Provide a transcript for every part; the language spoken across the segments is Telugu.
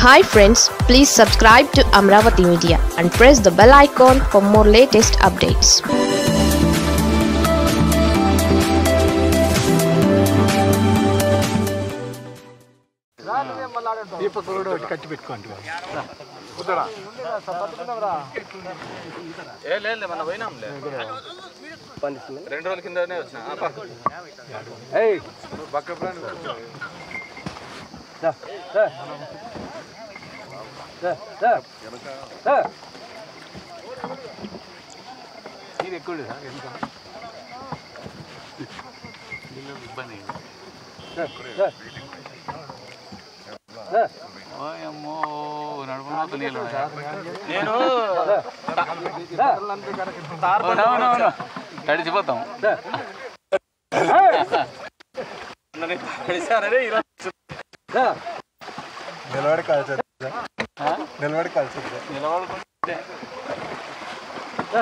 Hi friends please subscribe to Amaravati media and press the bell icon for more latest updates Deepak కూడా ఒకటి కట్టి పెట్టుకోండి ఏ లేదు మన పోయినాంలే రెండు రోజుల కిందనే వచ్చిన ఆ, పా. ఏయ్ పక్క ప్రాణి. దా, దా. దా, దా. దా. ఇది ఎక్కువ లేదా? ఎంత? దా, దా. దా. ఓయమ్మో, నడుములోకి నీళ్ళు ఉన్నాయా? నేను దా. అవునవునవును. తడిసిపోతాం దా. తడిసారనే ఈరోజు దా. నిలబడి కాల్చదు నిలబడి కాల్చదు నిలబడుకుంటే దా.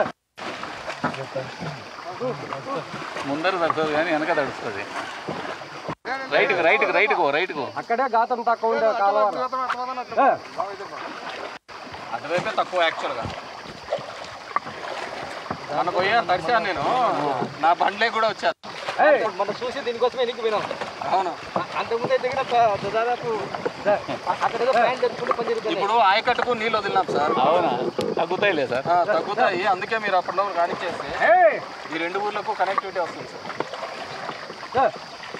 ముందర తడుస్తుంది కానీ వెనక తడుస్తుంది రైట్కు రైట్కు రైట్కు రైట్కు అక్కడే గాతం తక్కువ ఉండే కాలువ దా. అటువైపే తక్కువ యాక్చువల్గా మన పోయా తడిసాను నేను నా బండ్లే కూడా వచ్చాను ఏయ్, మనం చూసి దీనికోసమే ఎన్నికి పోయినాం అవును అంతకుముందు అయితే కూడా ప- దాదాపు దా. అక్కడ ఏదో ప్లాన్ తెచ్చుకుంటే పని జరుగుతుంది ఇప్పుడు ఆయకట్టుకు నీళ్ళు వదిలినాం సార్ అవునా తగ్గుతాయిలే సార్ తగ్గుతాయి అందుకే మీరు అప్పట్లో కానిచ్చేస్తే ఏయ్, ఈ రెండు ఊర్లకు కనెక్టివిటీ వస్తుంది సార్ దా.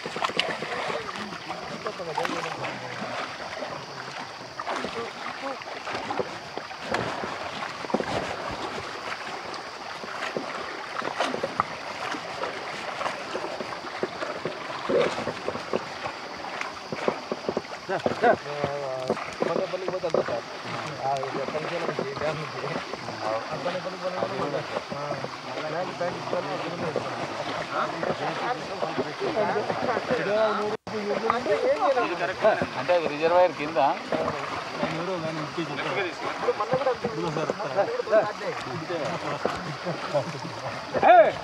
అంటే అది రిజర్వాయర్ కింద ఏయ్.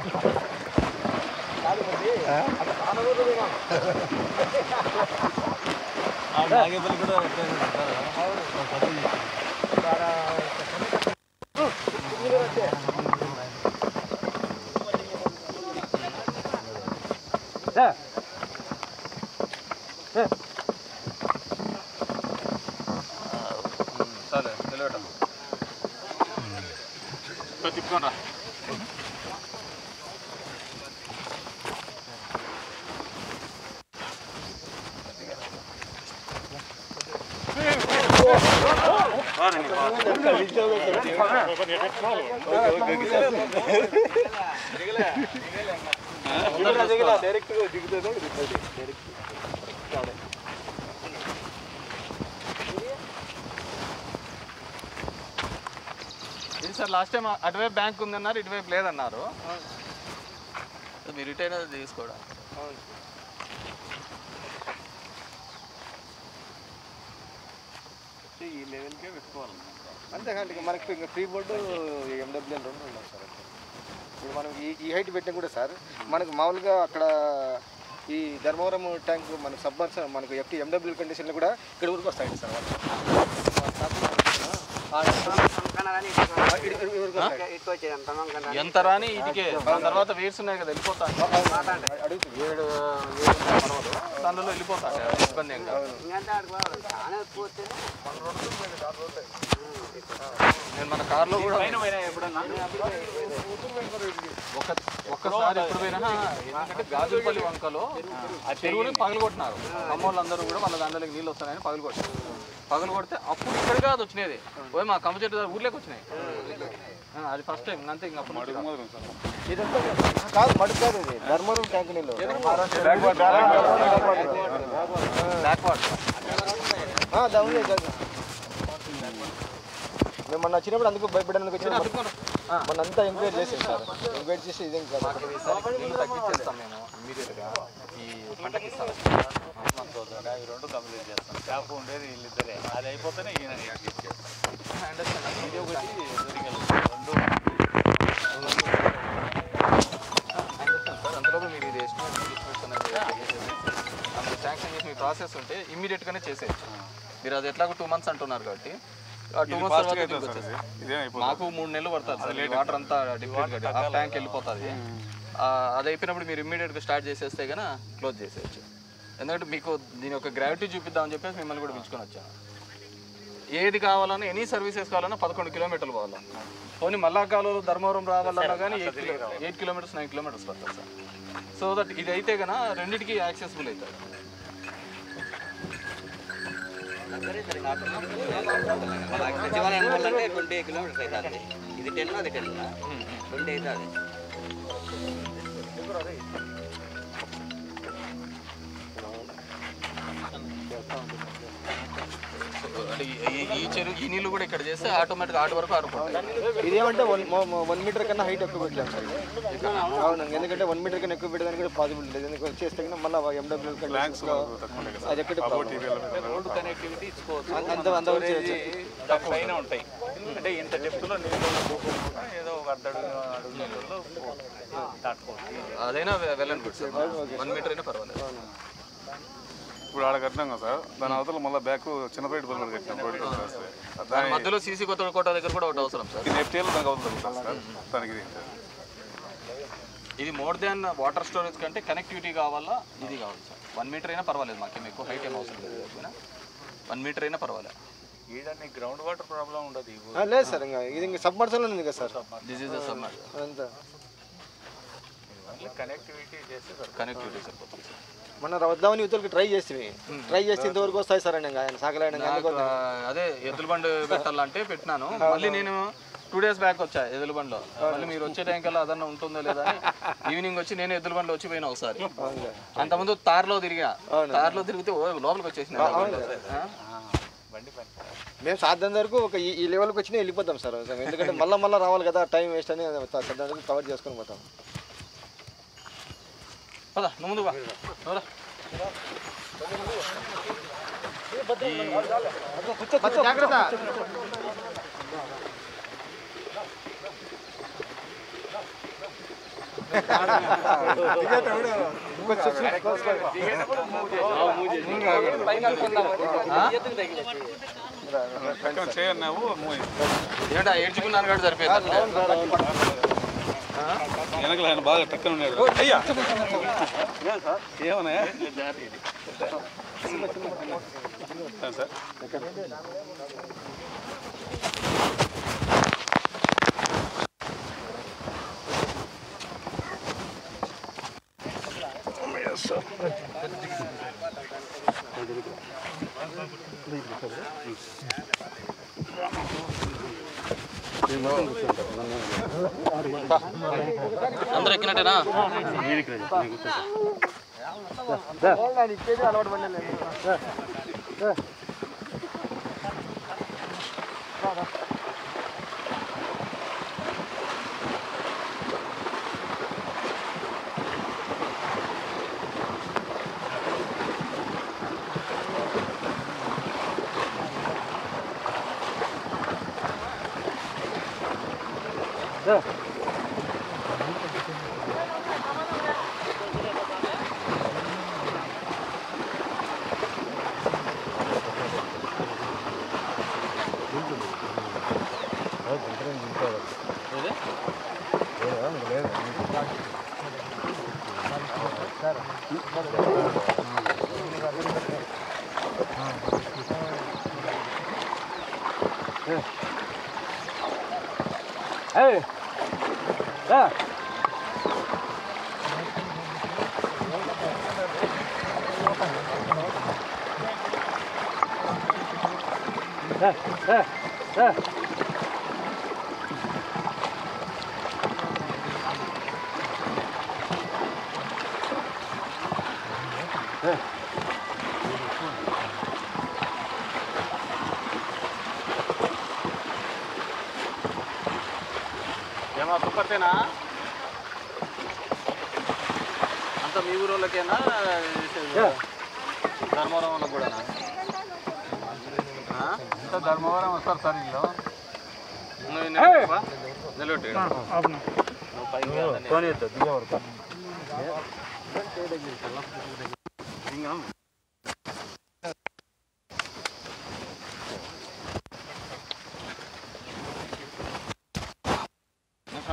దా. దా. సరే నిలబెట్టం తిప్పుకోండి ఇది సార్ లాస్ట్ టైం అటువైపు బ్యాంక్ ఉందన్నారు ఇటువైపు లేదన్నారు మీరు రిటైన్ తీసుకోవడం ఈ లెవెల్కే పెట్టుకోవాలి అంతేకాండి ఇక మనకి ఇంకా ఫ్రీ బోర్డు ఎండబ్ల్యూఎల్ రెండు ఉన్నాయి సార్ ఇప్పుడు మనం ఈ ఈ హైట్ పెట్టినా కూడా సార్ మనకు మామూలుగా అక్కడ ఈ ధర్మవరం ట్యాంక్ మన సబ్మర్స్ మనకు ఎఫ్టీ ఎండబ్ల్యూ కండిషన్లో కూడా ఇక్కడ వరకు వస్తాయండి సార్ వాళ్ళు. ఆ, ఇడి- ఇడి- ఇడి వరకు వస్తాయి. ఎంత రాని ఇదికే దాని తర్వాత వేర్స్ ఉన్నాయి కదా వెళ్ళిపోతాను అడుగుతుంది ఏడు ఏడు పర్వాలేదు దానిలో వెళ్ళిపోతాను ఇబ్బంది ఏం కాదు నేను మన కార్లో కూడా ఒక ఒక్కసారి ఎప్పుడు పోయినా ఎందుకంటే గాజులపల్లి వంకలో ఆ చెరువుని పగలు కొట్టినారు అమ్మోళ్ళందరూ కూడా వాళ్ళ దాంట్లోకి నీళ్ళు వస్తాయని పగలు కొట్టారు పగలు కొడితే అప్పుడు ఇక్కడ కాదు వచ్చినది పోయి మా కమ్మ చెట్టు దగ్గర ఊర్లోకి వచ్చినాయి ఆ, అది ఫస్ట్ టైం అంతే ఇంకా అప్పుడు నుంచి కాదు. ఇదంతా కాదు మడుగు కాదు ఇది ధర్మవరం ట్యాంక్ నీళ్ళు బ్యాక్ వాటర్ దౌన్లే కాదు మేము మొన్న వచ్చినప్పుడు అందుకు భయపడడానికి వచ్చిన మొన్న అంతా ఎంక్వైరీ చేసాం సార్ ఎంక్వైరీ చేసి ఇదేం కాదు ఈసారి నీళ్ళు తగ్గించేస్తాం మేము ఇమీడియట్గా ఈ పంటకి ఇస్తాం ఈ రెండు కంప్లీట్ చేస్తాం షాప్ ఉండేది వీళ్ళిద్దరే అది అయిపోతేనే ఈయన అండర్స్టాండ్ ఇది ఒకటి రెండు శాంక్షన్ చేసి మీ ప్రాసెస్ ఉంటే ఇమ్మీడియట్గానే చేసేయచ్చు మీరు అది ఎట్లాగో టూ మంత్స్ అంటున్నారు కాబట్టి ఆ టూ మంత్స్ తర్వాత దీనికి వచ్చేస్తుంది. మాకు మూడు నెలలు పడుతుంది సార్ ఈ వాటర్ అంతా డిప్లీట్ ఆ ట్యాంక్ వెళ్ళిపోతుంది ఆ, అది అయిపోయినప్పుడు మీరు ఇమ్మీడియట్గా స్టార్ట్ చేసేస్తే కనుక క్లోజ్ చేసేయచ్చు ఎందుకంటే మీకు దీని యొక్క గ్రావిటీ చూపిద్దామని చెప్పేసి మిమ్మల్ని కూడా పిలుచుకొని వచ్చాను ఏది కావాలన్నా ఎనీ సర్వీసెస్ కావాలన్నా పదకొండు కిలోమీటర్లు పోవాలి పోనీ మల్లాకాలు ధర్మవరం రావాలన్నా కానీ eight eight kilometres nine kilometres పడుతుంది సార్ సో దట్ ఇది అయితే కనుక రెండింటికి యాక్సెసిబుల్ అవుతుంది సచివాలయం వల్లంటే ట్వంటీ కిలోమీటర్స్ అవుతుంది ఇది టెన్ అది టెన్ ట్వంటీ అవుతుంది అంటే ఈ- ఈ- ఈ చెరువు ఈ నీళ్ళు కూడా ఇక్కడ చేస్తే ఆటోమేటిక్ ఆట వరకు ఆడుకుంటాయి ఇదేమంటే వన్ వన్ మీటర్ కన్నా హైట్ ఎక్కువ పెట్టలేము సార్ ఇది. అవును ఎందుకంటే వన్ మీటర్ కన్నా ఎక్కువ పెట్టడానికి కూడా పాసిబుల్ లేదు ఎందుకంటే చేస్తే కన్నా మళ్ళీ ఎండబ్ల్యూ అది ఎక్కడ రోడ్డు కనెక్టివిటీ ఇచ్చుకోవచ్చు అంత అంతవరకు చేయొచ్చు. దాని పైన ఉంటాయి అంటే ఇంత డెప్త్లో నీళ్ళు పోకుండా ఏదో ఒక అర్ధ అడుగు అడుగు నీళ్ళలో దాటుకోవచ్చు అదైనా వెళ్ళండి గుడ్ సార్ వన్ మీటర్ అయినా పర్వాలేదు ఇప్పుడు ఆడ కట్టినాం కదా సార్ దాని అవతల మళ్ళీ బ్యాక్ చిన్నపేట బదులు కట్టినాం రోడ్డు దాని దాని మధ్యలో సీసీ కొత్త కోట దగ్గర కూడా ఒకటి అవసరం సార్ నెఫ్టీలో దానికి అవతల తగ్గుతుంది సార్ దానికి ఇది ఇది మోర్ దాన్ వాటర్ స్టోరేజ్ కంటే కనెక్టివిటీ కావాలా ఇది కావాలి సార్ వన్ మీటర్ అయినా పర్వాలేదు మాకేం ఎక్కువ హైట్ ఏం అవసరం లేదు వన్ మీటర్ అయినా పర్వాలేదు ఈడ నీకు గ్రౌండ్ వాటర్ ప్రాబ్లం ఉండదు ఈ ఆ, లేదు సార్ ఇంకా ఇది ఇంకా సబ్మర్సల్ ఉంది కదా sir this is the summer అంతా ఊర్లో కనెక్టివిటీ చేస్తే సరిపోతుంది. కనెక్టివిటీ సరిపోతుంది సార్ మొన్న వద్దామని యువతలకి ట్రై చేస్తే ట్రై చేస్తే ఇంతవరకు వస్తాయి సార్ అని ఆయన సాగలేడు నాకు ఆ, అదే ఎద్దుల బండి పెట్టాలంటే పెట్టినాను మళ్ళీ నేను టూ డేస్ బ్యాక్ వచ్చా ఎద్దుల బండిలో మళ్ళీ మీరు వచ్చే టైం కల్లా అదన్నా ఉంటుందో లేదా అని ఈవినింగ్ వచ్చి నేను ఎద్దుల బండిలో వచ్చి పోయినా ఒకసారి అంతకుముందు తార్లో తిరిగా తార్లో తిరిగితే ఓ లోపలికి వచ్చేసిన ఆ? బండి పని మేము సాధ్యం వరకు ఒక ఈ- ఈ లెవెల్కి వచ్చినా వెళ్ళిపోతాం సార్ ఎందుకంటే మళ్ళీ మళ్ళీ రావాలి కదా టైం వేస్ట్ అని సాధ్యం కవర్ చేసుకొని పోతాం పద నువ్వు ముందుకు వా. నువ్వు రా. జాగ్రత్త చేయన్నావు ఏంటా ఏడ్చుకున్నాను కూడా సరిపోయింది వెనకలు ఆయన బాగా టక్కన ఉన్నాడు అయ్యా ఏమన్నా సార్ అందరూ ఎక్కినట్టేనా అలవాటు పడలేదు ఏమా తుప్పర్తేనా అంత మీ ఊరోళ్ళకేనా ధర్మవరం వాళ్ళకి కూడా ధర్మవరం వస్తారు సార్ ఇల్లు నిలబెట్టి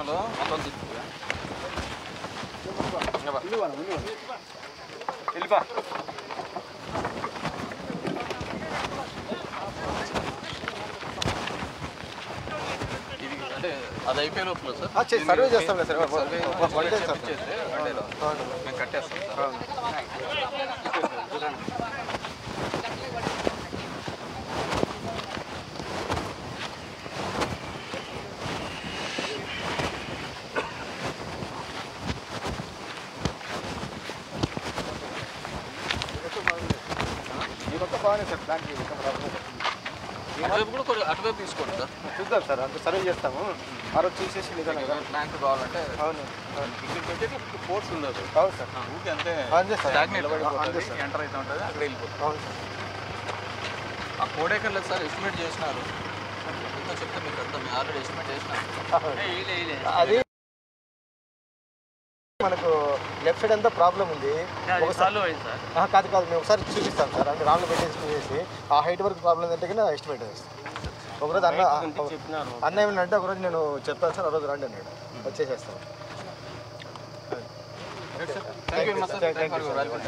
కెనాల్ మొత్తం తిప్పుగా వెళ్ళిపా ఇది అంటే అది అయిపోయే లోపల సార్ ఆ, చే- సర్వే చేస్తాం కదా sir. Survey one day sir. Submit చేస్తే వన్ డేలో మేము కట్టేస్తాం సార్ ఈ పక్క బాగానే సార్ ప్లాన్ ఈ పక్క రాకుండా. అటువైపు కూడా కొంచెం అటువైపు తీసుకోండి సార్ చూద్దాం సార్ అంటే సర్వే చేస్తాము ఆ రోజు చూసేసి నిదానంగా బ్యాంక్ కావాలంటే అవును ఇక్కడికి వచ్చేది ఫోర్స్ ఉండదు అవును సార్ ఊరికి అంతే అంతే సార్ స్టాగ్నేట్ అంతే నిలబడిపోతుంది సార్ ఎంటర్ అయితే ఉంటుంది అక్కడ వెళ్ళిపోతుంది అవును సార్ ఆ కోడేకర్లు సార్ ఎస్టిమేట్ చేసినారు ఎంత చెప్తే మీకు అంతా మేము ఆల్రెడీ ఎస్టిమేట్ చేసినారు అది మనకు లెఫ్ట్ సైడ్ అంతా ప్రాబ్లం ఉంది ఒకసారి సాల్వ్ అయింది సార్ ఆ, కాదు కాదు మేము ఒకసారి చూపిస్తాం సార్ అంటే రాళ్ళు పెట్టేసి చూసేసి ఆ హైట్ వరకు ప్రాబ్లం అంటే కన్నా ఎస్టిమేట్ వేస్తాం ఒకరోజు అన్న అన్న ఏమన్నంటే ఒకరోజు నేను చెప్తాను సార్ ఆ రోజు రండి అన్నాడు వచ్చేసేస్తాం thank you much sir thank for your valuable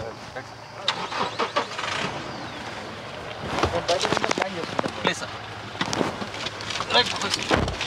నేను బయట ప్లాన్ చేసుకుంటాను ప్లీజ్ సార్ రైట్